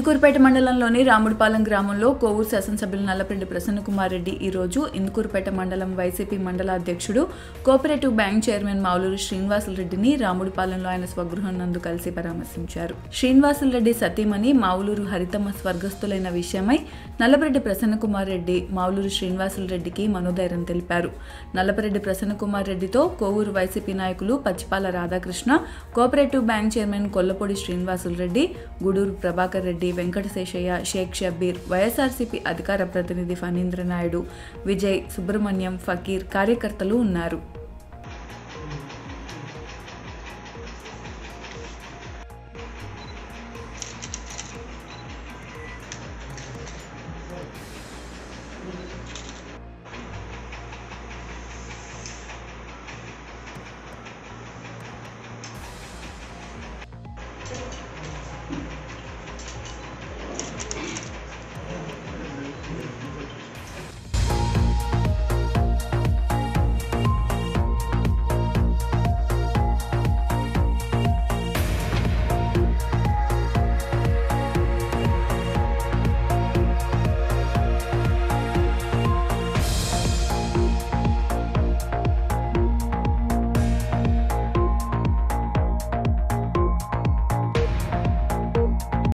ఇందుకూరుపేట మండలంలోని రాముడిపాలెం గ్రామంలో కోవూరు శాసనసభ్యులు నల్లపరెడ్డి ప్రసన్నకుమార్ రెడ్డి ఈ రోజు ఇందుకూరుపేట మండలం వైసీపీ మండల అధ్యక్షుడు కోఆపరేటివ్ బ్యాంక్ చైర్మన్ మావులూరు శ్రీనివాసులరెడ్డిని రాముడిపాలెంలో ఆయన స్వగృహం నందు కలిసి పరామర్శించారు శ్రీనివాసులరెడ్డి సతీమణి మావులూరు హరితమ్మ స్వర్గస్థులైన విషయమై నల్లపరెడ్డి ప్రసన్నకుమార్ రెడ్డి మావులూరు శ్రీనివాసులరెడ్డికి మనోధైర్యం తెలిపారు నల్లపరెడ్డి ప్రసన్నకుమార్ రెడ్డితో కోవూరు వైసీపీ నాయకులు Pachipala Radhakrishna cooperative bank chairman Kollapudi Srinivasulareddy Gudur Prabhakar Reddy Venkataseshaiah Sheikh Shabbir YSRCP అధికార ప్రతినిధి ఫణీంద్ర నాయుడు విజయ్ సుబ్రహ్మణ్యం ఫకీర్ కార్యకర్తలు ఉన్నారు